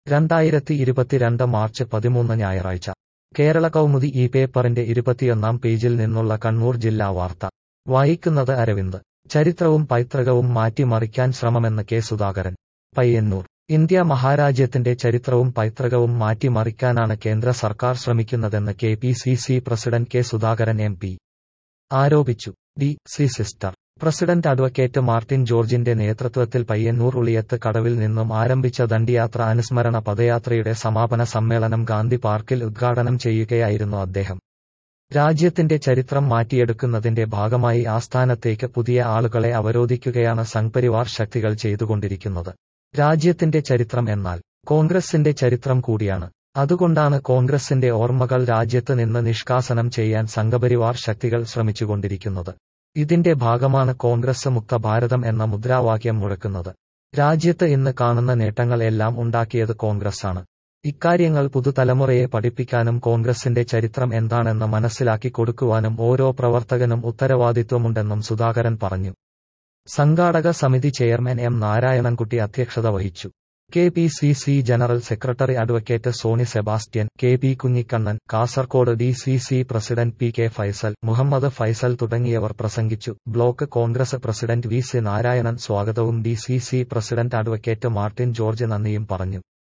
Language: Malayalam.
രണ്ടായിരത്തി ഇരുപത്തിരണ്ട് മാർച്ച് പതിമൂന്ന് ഞായറാഴ്ച കേരള കൗമുദി ഈ പേപ്പറിന്റെ ഇരുപത്തിയൊന്നാം പേജിൽ നിന്നുള്ള കണ്ണൂർ ജില്ലാ വാർത്ത വായിക്കുന്നത് അരവിന്ദ് ചരിത്രവും പൈതൃകവും മാറ്റിമറിക്കാൻ ശ്രമമെന്ന് കെ സുധാകരൻ പയ്യന്നൂർ ഇന്ത്യ മഹാരാജ്യത്തിന്റെ ചരിത്രവും പൈതൃകവും മാറ്റിമറിക്കാനാണ് കേന്ദ്ര സർക്കാർ ശ്രമിക്കുന്നതെന്ന് K P C C president K Sudhakaran M P ആരോപിച്ചു D C sister president advocate Martin ജോർജിന്റെ നേതൃത്വത്തിൽ പയ്യന്നൂർ ഉളിയത്ത് കടവിൽ നിന്നും ആരംഭിച്ച ദണ്ഡിയാത്ര അനുസ്മരണ പദയാത്രയുടെ സമാപന സമ്മേളനം ഗാന്ധി പാർക്കിൽ ഉദ്ഘാടനം ചെയ്യുകയായിരുന്നു അദ്ദേഹം രാജ്യത്തിന്റെ ചരിത്രം മാറ്റിയെടുക്കുന്നതിന്റെ ഭാഗമായി ആസ്ഥാനത്തേക്ക് പുതിയ ആളുകളെ അവരോധിക്കുകയാണ് സംഘ്പരിവാർ ശക്തികൾ ചെയ്തുകൊണ്ടിരിക്കുന്നത് രാജ്യത്തിന്റെ ചരിത്രം എന്നാൽ കോൺഗ്രസിന്റെ ചരിത്രം കൂടിയാണ് അതുകൊണ്ടാണ് കോൺഗ്രസിന്റെ ഓർമ്മകൾ രാജ്യത്ത് നിന്ന് നിഷ്കാസനം ചെയ്യാൻ സംഘപരിവാർ ശക്തികൾ ശ്രമിച്ചുകൊണ്ടിരിക്കുന്നത് ഇതിന്റെ ഭാഗമാണ് കോൺഗ്രസ് മുക്ത ഭാരതം എന്ന മുദ്രാവാക്യം മുഴക്കുന്നത് രാജ്യത്ത് ഇന്ന് കാണുന്ന നേട്ടങ്ങൾ എല്ലാം ഉണ്ടാക്കിയത് കോൺഗ്രസാണ് ഇക്കാര്യങ്ങൾ പുതുതലമുറയെ പഠിപ്പിക്കാനും കോൺഗ്രസിന്റെ ചരിത്രം എന്താണെന്ന് മനസ്സിലാക്കി കൊടുക്കുവാനും ഓരോ പ്രവർത്തകനും ഉത്തരവാദിത്വമുണ്ടെന്നും സുധാകരൻ പറഞ്ഞു സംഘാടക സമിതി ചെയർമാൻ എം നാരായണൻകുട്ടി അധ്യക്ഷത വഹിച്ചു K P C C general secretary advocate Sony Sebastian K P Kunhikannan Kasaragod D C C president P K Faisal Muhammad Faisal തുടങ്ങിയവർ പ്രസംഗിച്ചു block Congress president V C Narayanan സ്വാഗതവും D C C president advocate Martin George നന്ദിയും പറഞ്ഞു